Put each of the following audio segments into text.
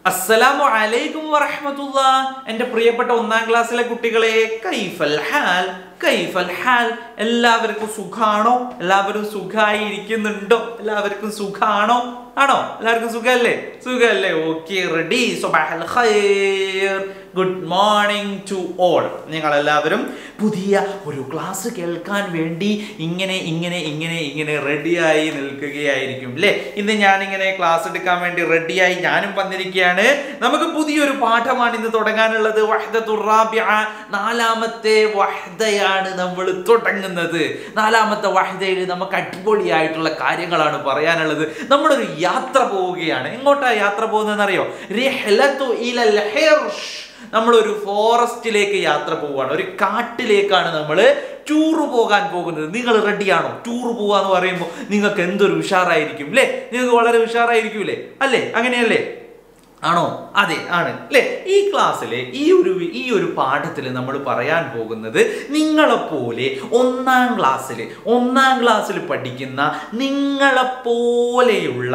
അസ്സലാമു അലൈക്കും വറഹ്മത്തുള്ള എൻ്റെ പ്രിയപ്പെട്ട ഒന്നാം ക്ലാസ്സിലെ കുട്ടികളെ കൈഫൽ ഹാൽ കൈഫൽ ഹാൽ എല്ലാവർക്കും സുഖാണോ എല്ലാവരും സുഖമായി ഇരിക്കുന്നുണ്ടോ എല്ലാവർക്കും സുഖാണോ ആണോ എല്ലാവർക്കും സുഖല്ലേ സുഖല്ലേ ഓക്കെ റെഡി സുബഹൽ ഖൈർ ഗുഡ് മോർണിംഗ് ടു ഓൾ നിങ്ങൾ എല്ലാവരും പുതിയ ഒരു ക്ലാസ് കേൾക്കാൻ വേണ്ടി ഇങ്ങനെ ഇങ്ങനെ ഇങ്ങനെ ഇങ്ങനെ റെഡിയായി നിൽക്കുകയായിരിക്കും അല്ലേ ഇന്ന് ഞാൻ ഇങ്ങനെ ക്ലാസ് എടുക്കാൻ വേണ്ടി റെഡിയായി ഞാനും വന്നിരിക്കുകയാണ് നമുക്ക് പുതിയൊരു പാഠമാണ് ഇന്ന് തുടങ്ങാനുള്ളത് വഹ്ദത്തുർ റാബിഅ നാലാമത്തെ വഹ്ദയാണ് നമ്മൾ തുടങ്ങുന്നത് നാലാമത്തെ വഹ്ദയിൽ നമുക്ക് അടിപൊളിയായിട്ടുള്ള കാര്യങ്ങളാണ് പറയാനുള്ളത് നമ്മളൊരു യാത്ര പോവുകയാണ് എങ്ങോട്ടാ യാത്ര പോകുന്നതെന്ന് അറിയോ റിഹ്ലത്തു ഇലൽ ഹിർഷ് നമ്മളൊരു ഫോറസ്റ്റിലേക്ക് യാത്ര പോവുകയാണ് ഒരു കാട്ടിലേക്കാണ് നമ്മൾ ടൂറ് പോകാൻ പോകുന്നത് നിങ്ങൾ റെഡിയാണോ ടൂറ് പോവാന്ന് പറയുമ്പോൾ നിങ്ങൾക്ക് എന്തൊരു ഉഷാറായിരിക്കും അല്ലേ നിങ്ങൾക്ക് വളരെ ഉഷാറായിരിക്കും അല്ലേ അങ്ങനെയല്ലേ ആണോ അതെ ആണ് അല്ലേ ഈ ക്ലാസ്സിലെ ഈ ഒരു ഈ ഒരു പാഠത്തിൽ നമ്മൾ പറയാൻ പോകുന്നത് നിങ്ങളെപ്പോലെ ഒന്നാം ക്ലാസ്സിൽ ഒന്നാം ക്ലാസ്സിൽ പഠിക്കുന്ന നിങ്ങളെപ്പോലെയുള്ള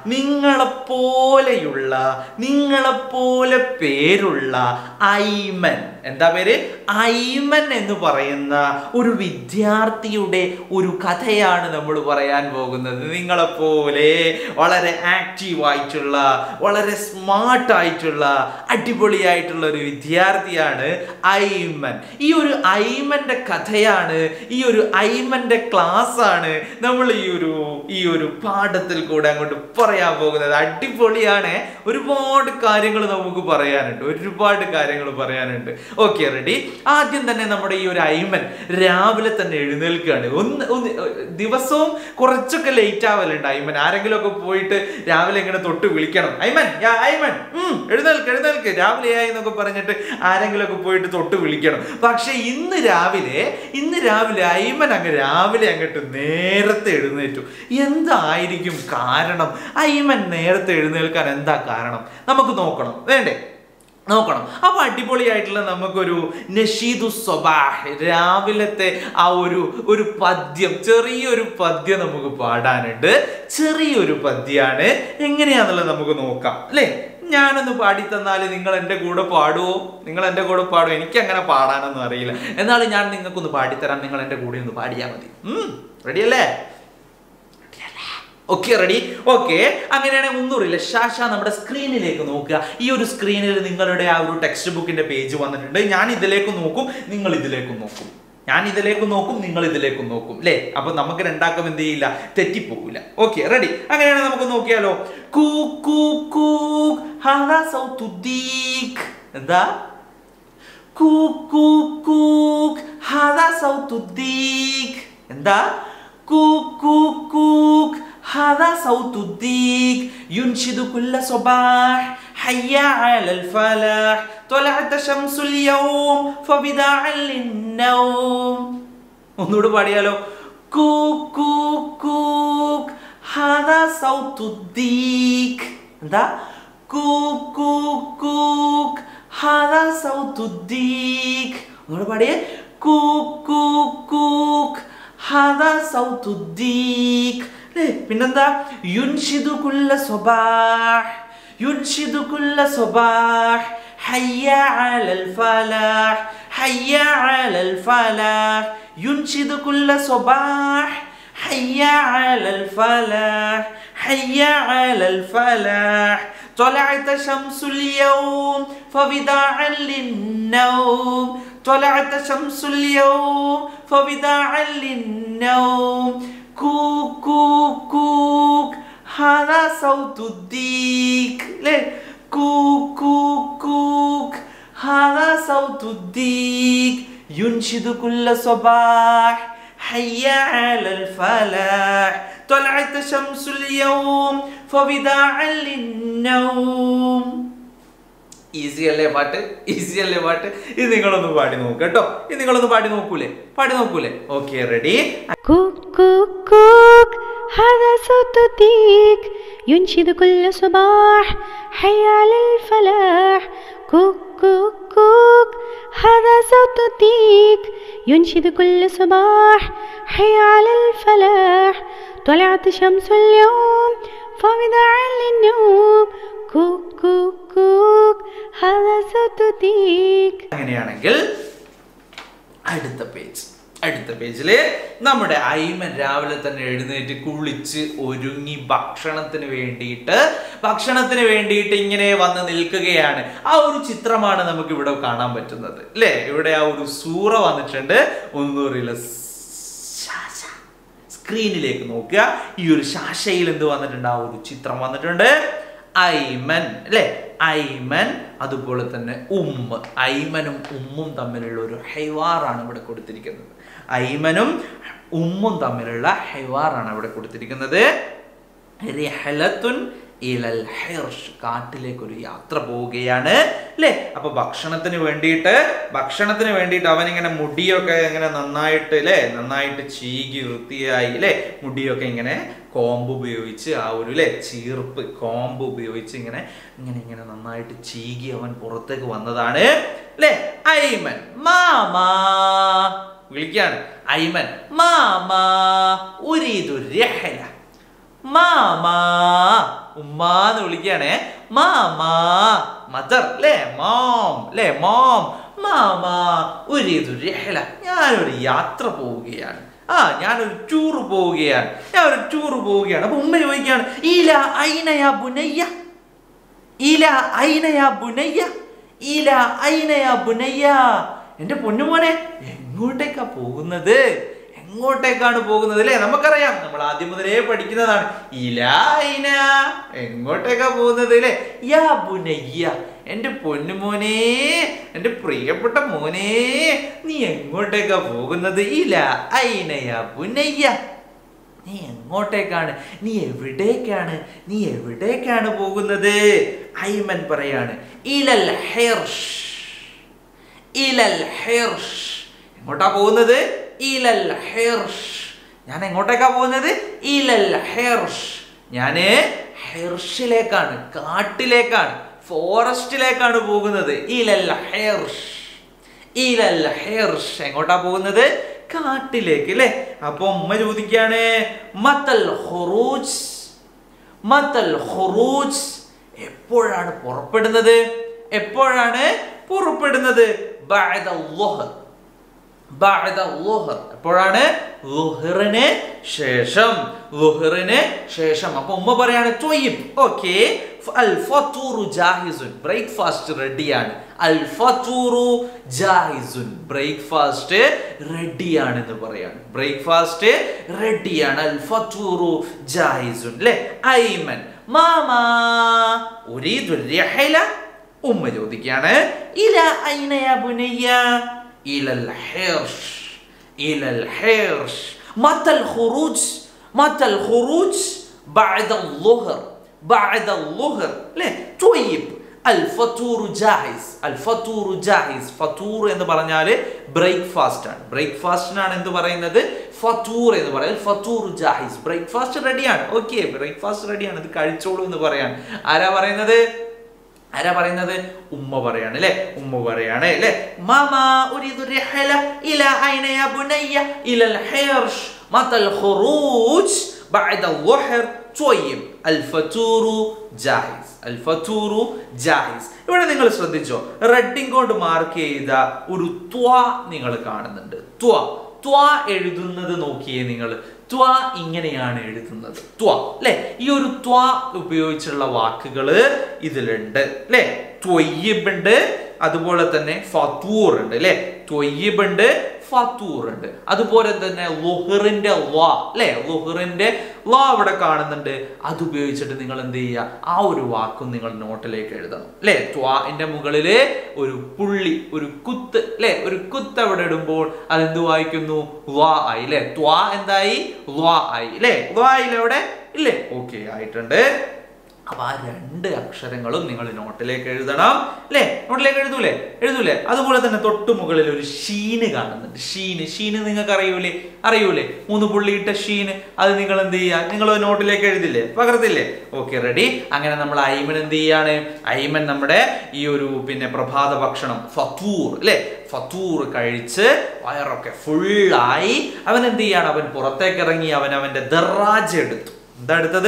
നിങ്ങളെപ്പോലെയുള്ള നിങ്ങളെപ്പോലെ പേരുള്ള ഐമൻ എന്താ പേര് ഐമൻ എന്ന് പറയുന്ന ഒരു വിദ്യാർത്ഥിയുടെ ഒരു കഥയാണ് നമ്മൾ പറയാൻ പോകുന്നത് നിങ്ങളെപ്പോലെ വളരെ ആക്റ്റീവ് ആയിട്ടുള്ള വളരെ സ്മാർട്ട് ആയിട്ടുള്ള അടിപൊളിയായിട്ടുള്ള ഒരു വിദ്യാർത്ഥിയാണ് ഐമൻ ഈ ഒരു ഐമന്റെ കഥയാണ് ഈ ഒരു ഐമന്റെ ക്ലാസ് ആണ് നമ്മൾ ഈ ഒരു ഈ ഒരു പാഠത്തിൽ കൂടെ അങ്ങോട്ട് പറയാൻ പോകുന്നത് അടിപൊളിയാണ് ഒരുപാട് കാര്യങ്ങൾ നമുക്ക് പറയാനുണ്ട് ഒരുപാട് കാര്യങ്ങൾ പറയാനുണ്ട് ഓക്കെ റെഡി ആദ്യം തന്നെ നമ്മുടെ ഈ ഒരു ഐമൻ രാവിലെ തന്നെ എഴുന്നേൽക്കുകയാണ് ഒന്ന് ഒന്ന് ദിവസവും കുറച്ചൊക്കെ ലേറ്റ് ആവലുണ്ട് ഐമൻ ആരെങ്കിലും ഒക്കെ പോയിട്ട് രാവിലെ ഇങ്ങനെ തൊട്ട് വിളിക്കണം ഐമൻ യാ ഐമൻ ഉം, എഴുന്നേൽക്ക് എഴുന്നേൽക്ക് രാവിലെ ആയി എന്നൊക്കെ പറഞ്ഞിട്ട് ആരെങ്കിലും ഒക്കെ പോയിട്ട് തൊട്ട് വിളിക്കണം പക്ഷെ ഇന്ന് രാവിലെ ഇന്ന് രാവിലെ ഐമൻ അങ്ങ് രാവിലെ അങ്ങോട്ട് നേരത്തെ എഴുന്നേറ്റു എന്തായിരിക്കും കാരണം ഐമൻ നേരത്തെ എഴുന്നേൽക്കാൻ എന്താ കാരണം നമുക്ക് നോക്കണം വേണ്ടേ നോക്കണം അപ്പൊ അടിപൊളിയായിട്ടുള്ള നമുക്കൊരു നഷീദു സ്വബാഹ് രാവിലത്തെ ആ ഒരു ഒരു പദ്യം ചെറിയൊരു പദ്യം നമുക്ക് പാടാനുണ്ട് ചെറിയൊരു പദ്യാണ് എങ്ങനെയാന്നുള്ളത് നമുക്ക് നോക്കാം അല്ലേ ഞാനൊന്ന് പാടി തന്നാൽ നിങ്ങൾ എൻ്റെ കൂടെ പാടുമോ നിങ്ങൾ എൻ്റെ കൂടെ പാടുമോ എനിക്ക് അങ്ങനെ പാടാനൊന്നും അറിയില്ല എന്നാലും ഞാൻ നിങ്ങൾക്കൊന്ന് പാടിത്തരാം നിങ്ങൾ എൻ്റെ കൂടെ ഒന്ന് പാടിയാൽ മതി റെഡിയല്ലേ ഓക്കെ റെഡി ഓക്കെ അങ്ങനെയാണെങ്കിൽ ഒന്നുമില്ല ഷാഷ നമ്മുടെ സ്ക്രീനിലേക്ക് നോക്കുക ഈ ഒരു സ്ക്രീനിൽ നിങ്ങളുടെ ആ ഒരു ടെക്സ്റ്റ് ബുക്കിന്റെ പേജ് വന്നിട്ടുണ്ട് ഞാൻ ഇതിലേക്ക് നോക്കും നിങ്ങൾ ഇതിലേക്ക് നോക്കും ഞാൻ ഇതിലേക്ക് നോക്കും നിങ്ങൾ ഇതിലേക്ക് നോക്കും അല്ലേ അപ്പൊ നമുക്ക് രണ്ടാക്കം എന്ത് ചെയ്യില്ല തെറ്റിപ്പോകില്ല ഓക്കെ റെഡി അങ്ങനെയാണെങ്കിൽ നമുക്ക് നോക്കിയാലോ കൂ കൂ കൂ ഹാദാ സൗത്തു ദീഖ് എന്താ കൂ കൂ കൂ ഹാദാ സൗത്തു ദീഖ് എന്താ കൂ കൂ കൂ هذا صوت الديك ينشد كل صباح حي على الفلاح طلعت شمس اليوم فبداعا للنوم ഒന്നുകൂടെ പാടിയാലോ കൂ കൂ കൂക്ക് ഹാദാ സൗത്തു ദീക് എന്താ കൂ കൂ കൂക്ക് ഹാദാ സൗത്തു ദീക് ഒന്നുകൂടെ പാടിയേ കൂ കൂ കൂക്ക് ഹാദാ സൗത്തു ദീക് അല്ലേ പിന്നെന്താ യുൻഷിദു കുല്ല സ്വബാഹ് യുൻഷിദു കുല്ല സ്വബാഹ് ഹയ്യ അലൽ ഫലാഹ് ഹയ്യ അലൽ ഫലാഹ് യുൻഷിദു കുല്ല സ്വബാഹ് حي على الفلاح حي على الفلاح طلعت شمس اليوم فوداعا للنوم طلعت شمس اليوم فوداعا للنوم كوك كوك كوك هذا صوت الديك ليه كوك كوك كوك هذا صوت الديك ينشد كل صباح حي على الفلاح طلعت شمس اليوم فوداعا للنوم ഈസി അല്ലേ പാട്ട് ഈസി അല്ലേ പാട്ട് ഇത് നിങ്ങളൊന്ന് പാടി നോക്ക് കേട്ടോ ഇത് നിങ്ങളൊന്ന് പാടി നോക്കൂലേ പാടി നോക്കൂലേ ഓക്കെ റെഡി كوك كوك كوك هذا صوت الديك ينشد كل صباح حي على الفلاح كوك كوك كوك هذا صوت الديك ينشد كل صباح حي على الفلاح طلعت شمس اليوم فوداعا للنوم كوك كوك كوك هذا صوت ديك അങ്ങനെയാണെങ്കിൽ അടുത്ത പേജ് അടുത്ത പേജില് നമ്മുടെ ഐമൻ രാവിലെ തന്നെ എഴുന്നേറ്റ് കുളിച്ച് ഒരുങ്ങി ഭക്ഷണത്തിന് വേണ്ടിയിട്ട് ഭക്ഷണത്തിന് വേണ്ടിയിട്ട് ഇങ്ങനെ വന്ന് നിൽക്കുകയാണ് ആ ഒരു ചിത്രമാണ് നമുക്ക് ഇവിടെ കാണാൻ പറ്റുന്നത് അല്ലേ ഇവിടെ ആ ഒരു സൂറ വന്നിട്ടുണ്ട് ഒന്നൂറില് സ്ക്രീനിലേക്ക് നോക്കുക ഈ ഒരു ശാശയിൽ എന്ത് വന്നിട്ടുണ്ട് ആ ഒരു ചിത്രം വന്നിട്ടുണ്ട് ഐമൻ അല്ലെ ഐമൻ അതുപോലെ തന്നെ ഉമ്മ് ഐമനും ഉമ്മും തമ്മിലുള്ള ഒരു ഹൈവാറാണ് ഇവിടെ കൊടുത്തിരിക്കുന്നത് ഐമനും ഉമ്മും തമ്മിലുള്ള ഹൈവാറാണ് ഇവിടെ കൊടുത്തിരിക്കുന്നത് റിഹലത്തുൻ ഇലൽ ഹിർഷ് കാട്ടിലേക്ക് ഒരു യാത്ര പോവുകയാണ് അല്ലേ അപ്പൊ ഭക്ഷണത്തിന് വേണ്ടിയിട്ട് ഭക്ഷണത്തിന് വേണ്ടിയിട്ട് അവൻ ഇങ്ങനെ മുടിയൊക്കെ ഇങ്ങനെ നന്നായിട്ട് അല്ലേ നന്നായിട്ട് ചീകി വൃത്തിയായി അല്ലേ മുടിയൊക്കെ ഇങ്ങനെ കോമ്പ് ഉപയോഗിച്ച് ആ ഒരു അല്ലേ ചീർപ്പ് കോമ്പ് ഉപയോഗിച്ച് ഇങ്ങനെ ഇങ്ങനെ ഇങ്ങനെ നന്നായിട്ട് ചീകി അവൻ പുറത്തേക്ക് വന്നതാണ് അല്ലേ ഐമൻ മാമാ വിളിക്കാണ് ഐമൻ മാമാ ഉരീദു രഹല മാമാ ഉമ്മാന്ന് വിളിക്കുകയാണേ മാമാ മദർ അല്ലേ മോം അല്ലേ മോം മാമാ ഒരു രഹല ഞാനൊരു യാത്ര പോവുകയാണ് ആ ഞാനൊരു ടൂർ പോവുകയാണ് ഞാൻ ഒരു ടൂർ പോവുകയാണ് അപ്പൊ ഉമ്മ ചോദിക്കുകയാണ് ഇല ഐനയാ ബുനയ്യ ഇല ഐനയാ ബുനയ്യ ഇല ഐനയാ ബുനയ്യ എന്റെ പൊന്നുമോനെ എങ്ങോട്ടേക്കാ പോകുന്നത് എങ്ങോട്ടേക്കാണ് പോകുന്നത് അല്ലേ നമുക്കറിയാം നമ്മൾ ആദ്യം മുതലേ പഠിക്കുന്നതാണ് ഇല ഐന എങ്ങോട്ടേക്കാ പോകുന്നത് അല്ലേ യാ ബുനയ്യ എന്റെ പൊന്നുമോനെ എന്റെ പ്രിയപ്പെട്ട മോനെ നീ എങ്ങോട്ടേക്കാ പോകുന്നത് ഇല ഐനയാ ബുനയ്യ നീ എങ്ങോട്ടേക്കാണ് നീ എവിടേക്കാണ് നീ എവിടേക്കാണ് പോകുന്നത് ഐമൻ പറയാണ് ഇലൽ ഹിർഷ് ഇലൽ ഹിർഷ് എങ്ങോട്ടാ പോകുന്നത് ഇലൽ ഹിർഷ് ഞാൻ എങ്ങോട്ടേക്കാ പോകുന്നത് ഇലൽ ഹിർഷ് ഞാന് ഹിർഷിലേക്കാണ് കാട്ടിലേക്കാണ് ഫോറസ്റ്റിലേക്കാണ് പോകുന്നത് ഇലൽ ഹിർഷ് ഇലൽ ഹിർഷ് എങ്ങോട്ടാ പോകുന്നത് കാട്ടിലേക്ക് അല്ലേ അപ്പൊ ഉമ്മ ചോദിക്കാണ് മത്തൽ ഹുറൂജ് മത്തൽ ഹുറൂജ് എപ്പോഴാണ് പുറപ്പെടുന്നത് എപ്പോഴാണ് പുറപ്പെടുന്നത് ബഅദ ളുഹർ ബഅദ ളുഹർ എപ്പോഴാണ് ളുഹറിന് ശേഷം ളുഹറിന് ശേഷം അപ്പൊ ഉമ്മ പറയാണ് ത്വയ്യിബ് ഓക്കേ അൽ ഫത്തൂറു ജാഹിസുൻ ബ്രേക്ക്ഫാസ്റ്റ് റെഡിയാണ് അൽ ഫത്തൂറു ജാഹിസുൻ ബ്രേക്ക്ഫാസ്റ്റ് റെഡിയാണ് എന്ന് പറയാണ് ബ്രേക്ക്ഫാസ്റ്റ് റെഡിയാണ് അൽ ഫത്തൂറു ജാഹിസുൻ അല്ലേ ഐമൻ മാമാ ഉരീദു രഹല ഉമ്മ ചോദിക്കാണ് ഇല ഐനയ ബുനയ്യ ഇലൽ ഹിർഷ് ഇലൽ ഹിർഷ് മത്തൽ ഖുറൂജ് മത്തൽ ഖുറൂജ് بعد الظهر بعد الظهر ليه طيب الفطور جاهز الفطور جاهز ഫത്തൂർ എന്ന് പറഞ്ഞാൽ ബ്രേക്ക്ഫാസ്റ്റ് ആണ് ബ്രേക്ക്ഫാസ്റ്റിനാണ് എന്ത് പറയുന്നത് ഫത്തൂർ എന്ന് പറയുന്നത് ഫത്തൂർ ജാഹിസ് ബ്രേക്ക്ഫാസ്റ്റ് റെഡിയാണ് ഓക്കെ ബ്രേക്ക്ഫാസ്റ്റ് റെഡിയാണ് ഇത് കഴിച്ചോളൂ എന്ന് പറയാൻ ആരാ പറയുന്നത് ആരാ പറയുന്നത് ഉമ്മ പറയാണ് അല്ലെ ഉമ്മ പറയാണ് അല്ലെ മാമാ ഉരീദു രഹല ഇല ഐന യാ ബുനയ്യ ഇലൽ ഹിർഷ് മതൽ ഖുറൂജ് بعد الظهر طيب الفطور جاهز الفطور جاهز ഇവിടെ നിങ്ങൾ ശ്രദ്ധിച്ചോ റെഡിങ് കൊണ്ട് മാർക്ക് ചെയ്ത ഒരു ത്വ നിങ്ങൾ കാണുന്നുണ്ട് ത്വ ത്വ എഴുതുന്നത് നോക്കിയേ നിങ്ങൾ ത്വ ഇങ്ങനെയാണ് എഴുതുന്നത് ത്വ അല്ലെ ഈ ഒരു ത്വ ഉപയോഗിച്ചുള്ള വാക്കുകൾ ഇതിലുണ്ട് അല്ലെ ത്വയ്യിബ് ഉണ്ട് അതുപോലെ തന്നെ ഫത്തൂർ ഉണ്ട് അല്ലെ ത്വയ്യിബ് ഉണ്ട് ഫത്തൂർ ഉണ്ട് അതുപോലെ തന്നെ ലുഹറിന്റെ ലാ അല്ലെ ലുഹറിന്റെ ലാ അവിടെ കാണുന്നുണ്ട് അത് ഉപയോഗിച്ചിട്ട് നിങ്ങൾ എന്ത് ചെയ്യുക ആ ഒരു വാക്കും നിങ്ങൾ നോട്ടിലേക്ക് എഴുതണം അല്ലെ ത്വാന്റെ മുകളില് ഒരു പുള്ളി ഒരു കുത്ത് അല്ലെ ഒരു കുത്ത് അവിടെ ഇടുമ്പോൾ അതെന്ത് വായിക്കുന്നു ലാ ആയി അല്ലെ ത്വാ എന്തായി ലാ ആയി അല്ലെ ലാ ആയില്ലേ അവിടെ ഇല്ലേ ഓക്കെ ആയിട്ടുണ്ട് അപ്പൊ ആ രണ്ട് അക്ഷരങ്ങളും നിങ്ങൾ നോട്ടിലേക്ക് എഴുതണം അല്ലേ നോട്ടിലേക്ക് എഴുതൂലേ എഴുതൂലേ അതുപോലെ തന്നെ തൊട്ടു മുകളിൽ ഒരു ഷീന് കാണുന്നുണ്ട് ഷീന് ഷീന് നിങ്ങൾക്ക് അറിയൂലേ അറിയൂലേ മൂന്ന് പുള്ളിയിട്ട ഷീന് അത് നിങ്ങൾ എന്ത് ചെയ്യുക നിങ്ങൾ നോട്ടിലേക്ക് എഴുതില്ലേ പകർത്തില്ലേ ഓക്കെ റെഡി അങ്ങനെ നമ്മൾ ഐമൻ എന്ത് ചെയ്യാണ് ഐമൻ നമ്മുടെ ഈ ഒരു പിന്നെ പ്രഭാത ഭക്ഷണം ഫത്തൂർ അല്ലേ ഫത്തൂർ കഴിച്ച് വയറൊക്കെ ഫുള്ളായി അവൻ എന്ത് ചെയ്യാണ് അവൻ പുറത്തേക്ക് ഇറങ്ങി അവൻ അവന്റെ ദറാജ് എടുത്തു എന്താ എടുത്തത്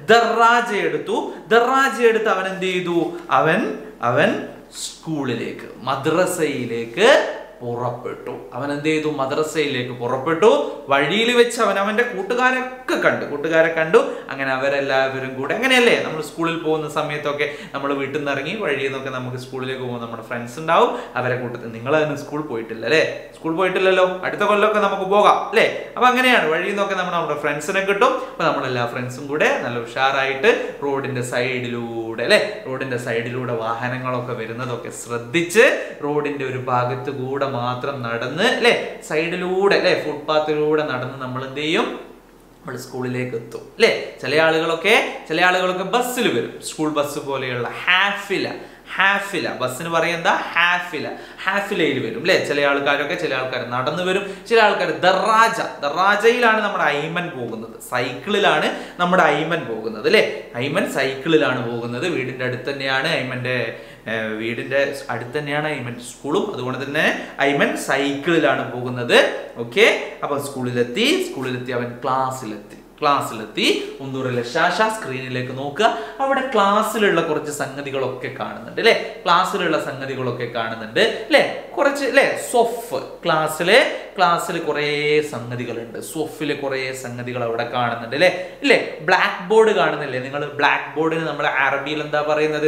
ദറാജ എടുത്തു ദറാജ എടുത്ത് അവൻ എന്ത് ചെയ്തു അവൻ അവൻ സ്കൂളിലേക്ക് മദ്രസയിലേക്ക് പുറപ്പെട്ടു അവൻ എന്ത് ചെയ്തു മദ്രസയിലേക്ക് പുറപ്പെട്ടു വഴിയിൽ വെച്ച് അവൻ അവന്റെ കൂട്ടുകാരൊക്കെ കണ്ടു കൂട്ടുകാരെ കണ്ടു അങ്ങനെ അവരെല്ലാവരും കൂടെ അങ്ങനെയല്ലേ നമ്മൾ സ്കൂളിൽ പോകുന്ന സമയത്തൊക്കെ നമ്മൾ വീട്ടിൽ നിന്ന് ഇറങ്ങി വഴിയിൽ നിന്നൊക്കെ നമുക്ക് സ്കൂളിലേക്ക് പോകുമ്പോൾ നമ്മുടെ ഫ്രണ്ട്സ് ഉണ്ടാവും അവരെ കൂട്ടത്തിൽ നിങ്ങൾ അതിന് സ്കൂൾ പോയിട്ടില്ല അല്ലേ സ്കൂൾ പോയിട്ടില്ലല്ലോ അടുത്ത കൊല്ലമൊക്കെ നമുക്ക് പോകാം അല്ലേ അപ്പൊ അങ്ങനെയാണ് വഴിയിൽ നിന്നൊക്കെ നമ്മൾ നമ്മുടെ ഫ്രണ്ട്സിനെ കിട്ടും അപ്പൊ നമ്മളെല്ലാ ഫ്രണ്ട്സും കൂടെ നല്ല ഉഷാറായിട്ട് റോഡിന്റെ സൈഡിലൂടെ അല്ലെ റോഡിന്റെ സൈഡിലൂടെ വാഹനങ്ങളൊക്കെ വരുന്നതൊക്കെ ശ്രദ്ധിച്ച് റോഡിന്റെ ഒരു ഭാഗത്ത് കൂടെ മാത്രം നടന്ന് അല്ലെ സൈഡിലൂടെ അല്ലെ ഫുട്പാത്തിലൂടെ നടന്ന് നമ്മൾ എന്ത് ചെയ്യും നമ്മൾ സ്കൂളിലേക്ക് എത്തും അല്ലേ ചില ആളുകളൊക്കെ ചില ആളുകളൊക്കെ ബസ്സിൽ വരും സ്കൂൾ ബസ് പോലെയുള്ള ഹാഫില ഹാഫില ബസ്സിന് പറയുന്ന ഹാഫില ഹാഫിലയിൽ വരും അല്ലേ ചില ആൾക്കാരൊക്കെ ചില ആൾക്കാർ നടന്നു വരും ചില ആൾക്കാർ ദറാജ ദറാജയിലാണ് നമ്മുടെ ഐമൻ പോകുന്നത് സൈക്കിളിലാണ് നമ്മുടെ ഐമൻ പോകുന്നത് അല്ലേ ഐമൻ സൈക്കിളിലാണ് പോകുന്നത് വീടിന്റെ അടുത്ത് തന്നെയാണ് ഐമന്റെ ഏർ, വീടിന്റെ അടുത്ത് തന്നെയാണ് ഐമൻ സ്കൂളും അതുകൊണ്ട് തന്നെ ഐമൻ സൈക്കിളിലാണ് പോകുന്നത് ഓക്കെ അപ്പൊ സ്കൂളിലെത്തി സ്കൂളിലെത്തി അവൻ ക്ലാസ്സിലെത്തി ക്ലാസ്സിലെത്തി ഒന്നൂറിലെ ശാശ സ്ക്രീനിലേക്ക് നോക്കുക അവിടെ ക്ലാസ്സിലുള്ള കുറച്ച് സംഗതികളൊക്കെ കാണുന്നുണ്ട് അല്ലെ ക്ലാസ്സിലുള്ള സംഗതികളൊക്കെ കാണുന്നുണ്ട് അല്ലെ കുറച്ച് അല്ലെ സൊഫ് ക്ലാസ്സിലെ ക്ലാസ്സിൽ കുറേ സംഗതികളുണ്ട് സൊഫിൽ കുറേ സംഗതികൾ അവിടെ കാണുന്നുണ്ട് അല്ലെ ഇല്ലേ ബ്ലാക്ക് ബോർഡ് കാണുന്നില്ലേ നിങ്ങൾ ബ്ലാക്ക് ബോർഡിന് നമ്മൾ അറബിയിൽ എന്താ പറയുന്നത്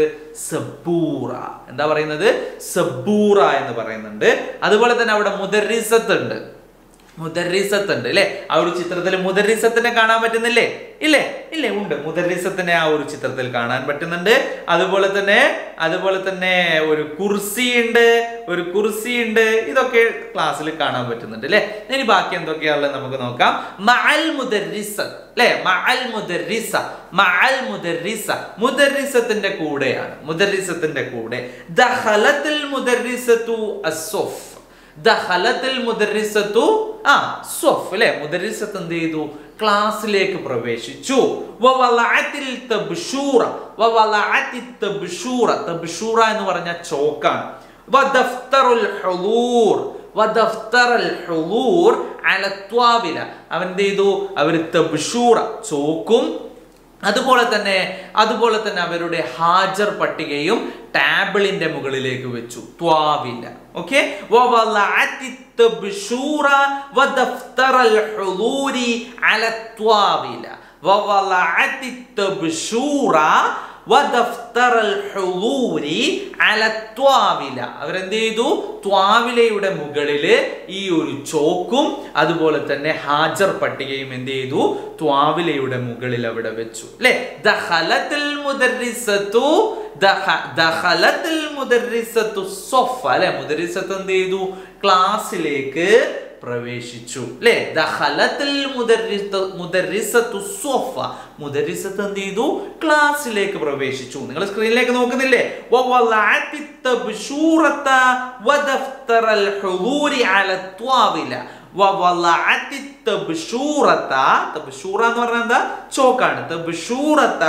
സബൂറ എന്താ പറയുന്നത് സബൂറ എന്ന് പറയുന്നുണ്ട് അതുപോലെ തന്നെ അവിടെ മുദരിസത്ത് ഉണ്ട് മുദരിസത്ത് ഉണ്ട് അല്ലെ ആ ഒരു ചിത്രത്തിൽ മുദരിസത്തിനെ കാണാൻ പറ്റുന്നില്ലേ ഇല്ലേ ഇല്ലേ ഉണ്ട് മുദരിസത്തിനെ ആ ഒരു ചിത്രത്തിൽ കാണാൻ പറ്റുന്നുണ്ട് അതുപോലെ തന്നെ അതുപോലെ തന്നെ ഒരു കുർസി ഉണ്ട് ഒരു കുർസി ഉണ്ട് ഇതൊക്കെ ക്ലാസ്സിൽ കാണാൻ പറ്റുന്നുണ്ട് അല്ലെ ഇനി ബാക്കി എന്തൊക്കെയാണുള്ളത് നമുക്ക് നോക്കാം മഅൽ മുദരിസത്ത് അല്ലെ മഅൽ മുദരിസ മഅൽ മുദരിസ മുദരിസത്തിന്റെ കൂടെയാണ് മുദരിസത്തിന്റെ കൂടെ ദഖലത്തിൽ മുദരിസത്തു അസ്സുഫ് ദഖലത്തിൽ മുദരിസത്തു ആ സ്വഫ് അല്ലെ മുദരിസത്ത് എന്ത് ചെയ്തു ക്ലാസ്സിലേക്ക് പ്രവേശിച്ചു വവളഅത്തിൽ തബ്ശൂറ വവളഅത്തി തബ്ശൂറ തബ്ശൂറ എന്ന് പറഞ്ഞ ചോക്കാണ് വദഫ്തറുൽ ഹുളൂർ വദഫ്തറൽ ഹുളൂർ അല ത്വാവില അവൻ എന്ത് ചെയ്തു അവർ തബ്ശൂറ ചോക്കും അതുപോലെ തന്നെ അതുപോലെ തന്നെ അവരുടെ ഹാജർ പട്ടികയും ടാബിളിന്റെ മുകളിലേക്ക് വെച്ചു ത്വാവില ഓക്കെ അവരെന്ത് ചെയ്തു ത്വാവിലയുടെ മുകളില് ഈ ഒരു ചോക്കും അതുപോലെ തന്നെ ഹാജർ പട്ടികയും എന്ത് ചെയ്തു ത്വാവിലയുടെ മുകളിൽ അവിടെ വെച്ചു അല്ലെ ദഖലത്തിൽ മുദരിസത്തു ദഖ- ദഖലത്തിൽ മുദരിസത്തു സൊഫ അല്ലെ മുദരിസത്ത് എന്ത് ചെയ്തു ക്ലാസ്സിലേക്ക് പ്രവേശിച്ചു അല്ലെ ദഖലത്തിൽ മുദരിസ- മുദരിസത്തു സൊഫ മുദരിസത്ത് എന്ത് ചെയ്തു ക്ലാസ്സിലേക്ക് പ്രവേശിച്ചു നിങ്ങൾ സ്ക്രീനിലേക്ക് നോക്കുന്നില്ലേ വവളഅത്തി തബ്ശൂറത വദഫ്തറൽ ഹുദൂരി അല ത്വാവില വവളഅത്തി തബ്ശൂറത തബ്ശൂറ എന്ന് പറഞ്ഞാൽ എന്താ ചോക്കാണ് തബ്ശൂറത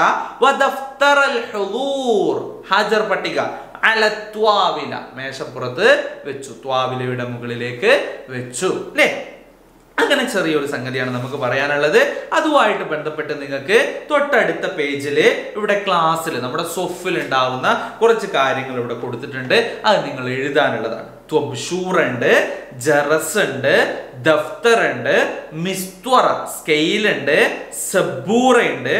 വദഫ്തറൽ ഹുദൂർ ഹാജർ പട്ടിക അല ത്വാവില മേശപ്പുറത്ത് വെച്ചു ത്വാവിലയുടെ മുകളിലേക്ക് വെച്ചു അല്ലേ അങ്ങനെ ചെറിയൊരു സംഗതിയാണ് നമുക്ക് പറയാനുള്ളത് അതുമായിട്ട് ബന്ധപ്പെട്ട് നിങ്ങൾക്ക് തൊട്ടടുത്ത പേജിൽ ഇവിടെ ക്ലാസ്സിൽ നമ്മുടെ സൊഫിൽ ഉണ്ടാവുന്ന കുറച്ച് കാര്യങ്ങൾ ഇവിടെ കൊടുത്തിട്ടുണ്ട് അത് നിങ്ങൾ എഴുതാനുള്ളതാണ് ത്വബ്ഷൂർ ഉണ്ട് ജറസ് ഉണ്ട് ദഫ്തർ ഉണ്ട് മിസ്ത്വറ സ്കെയിൽ ഉണ്ട് സബൂറ ഉണ്ട്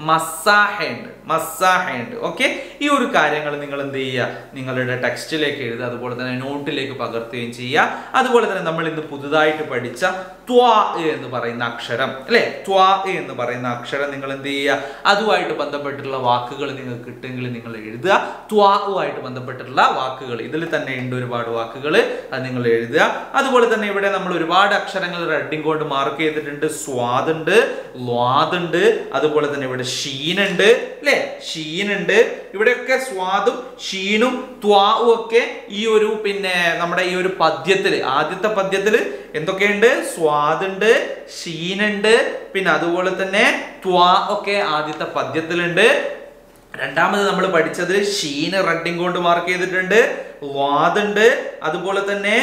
മസാഹ ഉണ്ട് മസാഹ ഉണ്ട് ഓക്കെ ഈ ഒരു കാര്യങ്ങൾ നിങ്ങൾ എന്ത് ചെയ്യുക നിങ്ങളുടെ ടെക്സ്റ്റിലേക്ക് എഴുതുക അതുപോലെ തന്നെ നോട്ടിലേക്ക് പകർത്തുകയും ചെയ്യുക അതുപോലെ തന്നെ നമ്മൾ ഇന്ന് പുതുതായിട്ട് പഠിച്ച ത്വാ എന്ന് പറയുന്ന അക്ഷരം അല്ലെ ത്വാ എന്ന് പറയുന്ന അക്ഷരം നിങ്ങൾ എന്ത് ചെയ്യുക അതുമായിട്ട് ബന്ധപ്പെട്ടിട്ടുള്ള വാക്കുകൾ നിങ്ങൾക്ക് കിട്ടുമെങ്കിൽ നിങ്ങൾ എഴുതുക ത്വാവുമായിട്ട് ബന്ധപ്പെട്ടിട്ടുള്ള വാക്കുകൾ ഇതിൽ തന്നെ ഉണ്ട് ഒരുപാട് വാക്കുകൾ അത് നിങ്ങൾ എഴുതുക അതുപോലെ തന്നെ ഇവിടെ നമ്മൾ ഒരുപാട് അക്ഷരങ്ങൾ റെഡിങ് കൊണ്ട് മാർക്ക് ചെയ്തിട്ടുണ്ട് സ്വാദുണ്ട് ലാദുണ്ട് അതുപോലെ തന്നെ ഇവിടെ ഷീനുണ്ട് അല്ലെ ഷീനുണ്ട് ഇവിടെയൊക്കെ സ്വാദും ഷീനും ത്വാവും ഒക്കെ ഈ ഒരു പിന്നെ നമ്മുടെ ഈ ഒരു പദ്യത്തില് ആദ്യത്തെ പദ്യത്തില് എന്തൊക്കെയുണ്ട് സ്വാദുണ്ട് ഷീനുണ്ട് പിന്നെ അതുപോലെ തന്നെ ത്വാ ഒക്കെ ആദ്യത്തെ പദ്യത്തിലുണ്ട് രണ്ടാമത് നമ്മൾ പഠിച്ചത് ഷീന് റെഡിങ് കൊണ്ട് മാർക്ക് ചെയ്തിട്ടുണ്ട് വാദുണ്ട് അതുപോലെ തന്നെ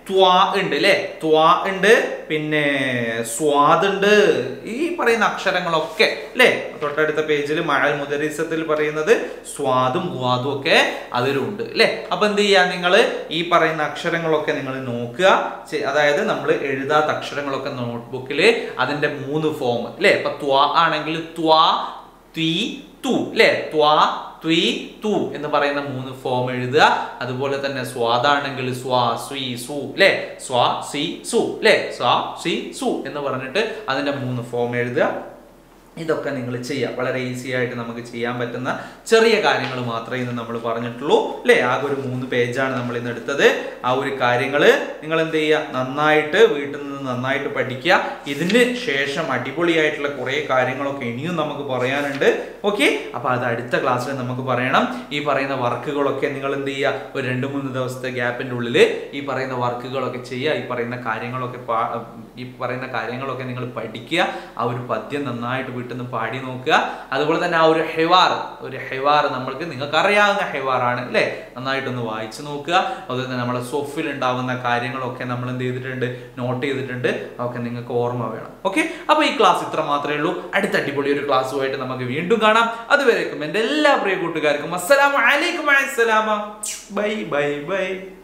ത്വാ ഉണ്ട് അല്ലെ ത്വാ ഉണ്ട് പിന്നെ സ്വാദ് ഉണ്ട് ഈ പറയുന്ന അക്ഷരങ്ങളൊക്കെ അല്ലെ തൊട്ടടുത്ത പേജിൽ മഴൽ മുദരിസത്തിൽ പറയുന്നത് സ്വാദും ദ്വാദും ഒക്കെ അതിലുണ്ട് അല്ലെ അപ്പൊ എന്ത് ചെയ്യാ നിങ്ങൾ ഈ പറയുന്ന അക്ഷരങ്ങളൊക്കെ നിങ്ങൾ നോക്കുക ചെ- അതായത് നമ്മൾ എഴുതാത്ത അക്ഷരങ്ങളൊക്കെ നോട്ട്ബുക്കിൽ അതിന്റെ മൂന്ന് ഫോം അല്ലെ ഇപ്പൊ ത്വാ ആണെങ്കിൽ ത്വാ ത്വി തു അല്ലെ ത്വാ ത്വി തു എന്ന് പറയുന്ന മൂന്ന് ഫോം എഴുതുക അതുപോലെ തന്നെ സ്വാദാണെങ്കിൽ സ്വാ സ്വി സു അല്ലെ സ്വാ സി സു അല്ലെ സ്വാ സി സു എന്ന് പറഞ്ഞിട്ട് അതിന്റെ മൂന്ന് ഫോം എഴുതുക ഇതൊക്കെ നിങ്ങൾ ചെയ്യുക വളരെ ഈസി ആയിട്ട് നമുക്ക് ചെയ്യാൻ പറ്റുന്ന ചെറിയ കാര്യങ്ങൾ മാത്രമേ ഇന്ന് നമ്മൾ പറഞ്ഞിട്ടുള്ളൂ അല്ലേ ആകെ ഒരു മൂന്ന് പേജാണ് നമ്മൾ ഇന്ന് എടുത്തത് ആ ഒരു കാര്യങ്ങൾ നിങ്ങൾ എന്ത് ചെയ്യുക നന്നായിട്ട് വീട്ടിൽ നിന്ന് നന്നായിട്ട് പഠിക്കുക ഇതിന് ശേഷം അടിപൊളിയായിട്ടുള്ള കുറേ കാര്യങ്ങളൊക്കെ ഇനിയും നമുക്ക് പറയാനുണ്ട് ഓക്കെ അപ്പോൾ അത് അടുത്ത ക്ലാസ്സിൽ നമുക്ക് പറയണം ഈ പറയുന്ന വർക്കുകളൊക്കെ നിങ്ങൾ എന്ത് ചെയ്യുക ഒരു രണ്ട് മൂന്ന് ദിവസത്തെ ഗ്യാപ്പിൻ്റെ ഉള്ളിൽ ഈ പറയുന്ന വർക്കുകളൊക്കെ ചെയ്യുക ഈ പറയുന്ന കാര്യങ്ങളൊക്കെ പാ ഈ പറയുന്ന കാര്യങ്ങളൊക്കെ നിങ്ങൾ പഠിക്കുക ആ ഒരു പദ്യം നന്നായിട്ട് വീട്ടിൽ നിന്ന് പാടി നോക്കുക അതുപോലെ തന്നെ ആ ഒരു ഹെവാർ ഒരു ഹെവാർ നമ്മൾക്ക് നിങ്ങൾക്ക് അറിയാവുന്ന ഹെവാറാണ് അല്ലേ നന്നായിട്ടൊന്ന് വായിച്ചു നോക്കുക അതുപോലെ തന്നെ നമ്മുടെ സൊഫിൽ ഉണ്ടാവുന്ന കാര്യങ്ങളൊക്കെ നമ്മൾ എന്ത് ചെയ്തിട്ടുണ്ട് നോട്ട് ചെയ്തിട്ടുണ്ട് അതൊക്കെ നിങ്ങൾക്ക് ഓർമ്മ വേണം ഓക്കെ അപ്പൊ ഈ ക്ലാസ് ഇത്ര മാത്രമേ ഉള്ളൂ അടുത്ത അടിപൊളി ഒരു ക്ലാസ്സുമായിട്ട് നമുക്ക് വീണ്ടും കാണാം അതുവരേക്കും എൻ്റെ എല്ലാ പ്രിയ കൂട്ടുകാർക്കും അസ്സലാമു അലൈക്കും അസ്സലാമ ബൈ ബൈ ബൈ